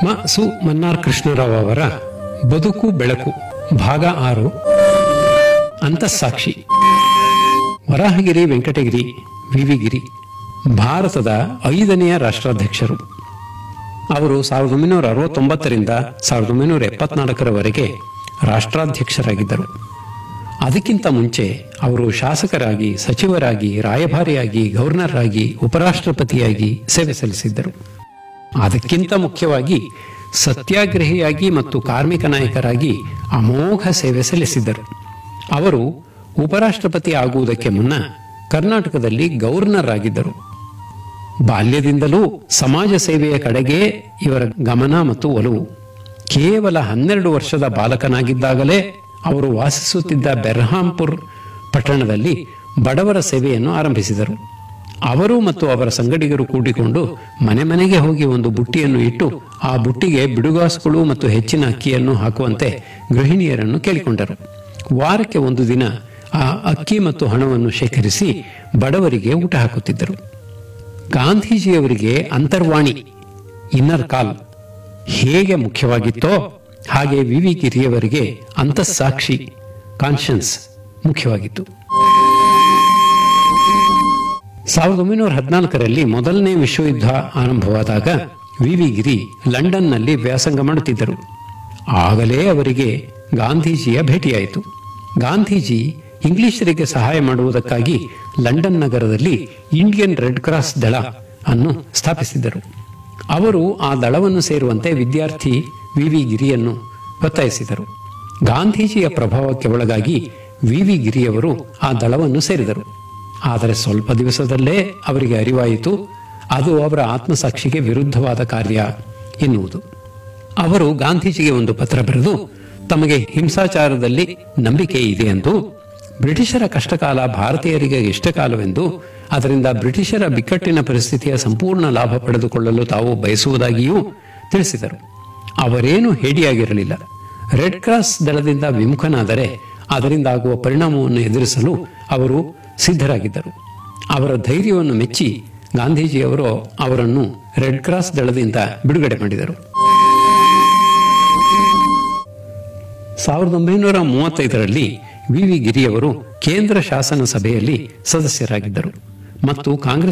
ಮ ಸು ಮನ್ನಾರ್ ಕೃಷ್ಣರಾವ್ ಅವರ ಬದುಕು ಬೆಳಕು ಭಾಗ ಆರು ಅಂತಸ್ಸಾಕ್ಷಿ ವರಾಹಗಿರಿ ವೆಂಕಟಗಿರಿ ವಿವಿಗಿರಿ ಭಾರತದ ಐದನೆಯ ರಾಷ್ಟ್ರಾಧ್ಯಕ್ಷರು ಅವರು ಸಾವಿರದ ಒಂಬೈನೂರ ಅರವತ್ತೊಂಬತ್ತರಿಂದ ಸಾವಿರದ ಒಂಬೈನೂರ ಎಪ್ಪತ್ನಾಲ್ಕರವರೆಗೆ ರಾಷ್ಟ್ರಾಧ್ಯಕ್ಷರಾಗಿದ್ದರು ಅದಕ್ಕಿಂತ ಮುಂಚೆ ಅವರು ಶಾಸಕರಾಗಿ ಸಚಿವರಾಗಿ ರಾಯಭಾರಿಯಾಗಿ ಗವರ್ನರ್ ಆಗಿ ಉಪರಾಷ್ಟ್ರಪತಿಯಾಗಿ ಸೇವೆ ಸಲ್ಲಿಸಿದ್ದರು ಅದಕ್ಕಿಂತ ಮುಖ್ಯವಾಗಿ ಸತ್ಯಾಗ್ರಹಿಯಾಗಿ ಮತ್ತು ಕಾರ್ಮಿಕ ನಾಯಕರಾಗಿ ಅಮೋಘ ಸೇವೆ ಸಲ್ಲಿಸಿದ್ದರು ಅವರು ಉಪರಾಷ್ಟ್ರಪತಿ ಆಗುವುದಕ್ಕೆ ಮುನ್ನ ಕರ್ನಾಟಕದಲ್ಲಿ ಗವರ್ನರ್ ಆಗಿದ್ದರು ಬಾಲ್ಯದಿಂದಲೂ ಸಮಾಜ ಸೇವೆಯ ಕಡೆಗೆ ಇವರ ಗಮನ ಮತ್ತು ಒಲವು ಕೇವಲ ಹನ್ನೆರಡು ವರ್ಷದ ಬಾಲಕನಾಗಿದ್ದಾಗಲೇ ಅವರು ವಾಸಿಸುತ್ತಿದ್ದ ಬೆರ್ಹಾಂಪುರ್ ಪಟ್ಟಣದಲ್ಲಿ ಬಡವರ ಸೇವೆಯನ್ನು ಆರಂಭಿಸಿದರು ಅವರು ಮತ್ತು ಅವರ ಸಂಗಡಿಗರು ಕೂಡಿಕೊಂಡು ಮನೆ ಮನೆಗೆ ಹೋಗಿ ಒಂದು ಬುಟ್ಟಿಯನ್ನು ಇಟ್ಟು ಆ ಬುಟ್ಟಿಗೆ ಬಿಡುಗಾಸುಗಳು ಮತ್ತು ಹೆಚ್ಚಿನ ಅಕ್ಕಿಯನ್ನು ಹಾಕುವಂತೆ ಗೃಹಿಣಿಯರನ್ನು ಕೇಳಿಕೊಂಡರು ವಾರಕ್ಕೆ ಒಂದು ದಿನ ಆ ಅಕ್ಕಿ ಮತ್ತು ಹಣವನ್ನು ಶೇಖರಿಸಿ ಬಡವರಿಗೆ ಊಟ ಹಾಕುತ್ತಿದ್ದರು ಗಾಂಧೀಜಿಯವರಿಗೆ ಅಂತರ್ವಾಣಿ ಇನ್ನರ್ ಕಾಲ್ ಹೇಗೆ ಮುಖ್ಯವಾಗಿತ್ತೋ ಹಾಗೆ ವಿ ವಿ ಗಿರಿಯವರಿಗೆ ಅಂತಸ್ಸಾಕ್ಷಿ ಕಾನ್ಷನ್ಸ್ ಮುಖ್ಯವಾಗಿತ್ತು ಸಾವಿರದ ಒಂಬೈನೂರ ಹದಿನಾಲ್ಕರಲ್ಲಿ ಮೊದಲನೇ ವಿಶ್ವಯುದ್ಧ ಆರಂಭವಾದಾಗ ವಿ ವಿ ಗಿರಿ ಲಂಡನ್ನಲ್ಲಿ ವ್ಯಾಸಂಗ ಮಾಡುತ್ತಿದ್ದರು ಆಗಲೇ ಅವರಿಗೆ ಗಾಂಧೀಜಿಯ ಭೇಟಿಯಾಯಿತು ಗಾಂಧೀಜಿ ಇಂಗ್ಲಿಷರಿಗೆ ಸಹಾಯ ಮಾಡುವುದಕ್ಕಾಗಿ ಲಂಡನ್ ನಗರದಲ್ಲಿ ಇಂಡಿಯನ್ ರೆಡ್ ಕ್ರಾಸ್ ದಳ ಅನ್ನು ಸ್ಥಾಪಿಸಿದ್ದರು ಅವರು ಆ ದಳವನ್ನು ಸೇರುವಂತೆ ವಿದ್ಯಾರ್ಥಿ ವಿ ವಿ ಗಿರಿಯನ್ನು ಒತ್ತಾಯಿಸಿದರು ಗಾಂಧೀಜಿಯ ಪ್ರಭಾವಕ್ಕೆ ಒಳಗಾಗಿ ವಿ ವಿ ಗಿರಿಯವರು ಆ ದಳವನ್ನು ಸೇರಿದರು ಆದರೆ ಸ್ವಲ್ಪ ದಿವಸದಲ್ಲೇ ಅವರಿಗೆ ಅರಿವಾಯಿತು ಅದು ಅವರ ಆತ್ಮಸಾಕ್ಷಿಗೆ ವಿರುದ್ಧವಾದ ಕಾರ್ಯ ಎನ್ನುವುದು ಅವರು ಗಾಂಧೀಜಿಗೆ ಒಂದು ಪತ್ರ ಬರೆದು ತಮಗೆ ಹಿಂಸಾಚಾರದಲ್ಲಿ ನಂಬಿಕೆ ಇದೆ ಎಂದು ಬ್ರಿಟಿಷರ ಕಷ್ಟಕಾಲ ಭಾರತೀಯರಿಗೆ ಇಷ್ಟಕಾಲವೆಂದು ಅದರಿಂದ ಬ್ರಿಟಿಷರ ಬಿಕ್ಕಟ್ಟಿನ ಪರಿಸ್ಥಿತಿಯ ಸಂಪೂರ್ಣ ಲಾಭ ಪಡೆದುಕೊಳ್ಳಲು ತಾವು ಬಯಸುವುದಾಗಿಯೂ ತಿಳಿಸಿದರು ಅವರೇನು ಹೇಡಿಯಾಗಿರಲಿಲ್ಲ ರೆಡ್ ಕ್ರಾಸ್ ದಳದಿಂದ ವಿಮುಖನಾದರೆ ಅದರಿಂದ ಆಗುವ ಪರಿಣಾಮವನ್ನು ಎದುರಿಸಲು ಅವರು ಸಿದ್ಧರಾಗಿದ್ದರು ಅವರ ಧೈರ್ಯವನ್ನು ಮೆಚ್ಚಿ ಗಾಂಧೀಜಿಯವರು ಅವರನ್ನು ರೆಡ್ ಕ್ರಾಸ್ ದಳದಿಂದ ಬಿಡುಗಡೆ ಮಾಡಿದರು ಸಾವಿರದ ಒಂಬೈನೂರ ಮೂವತ್ತೈದರಲ್ಲಿ ವಿ ವಿ ಗಿರಿಯವರು ಕೇಂದ್ರ ಶಾಸನ ಸಭೆಯಲ್ಲಿ ಸದಸ್ಯರಾಗಿದ್ದರು ಮತ್ತು ಕಾಂಗ್ರೆಸ್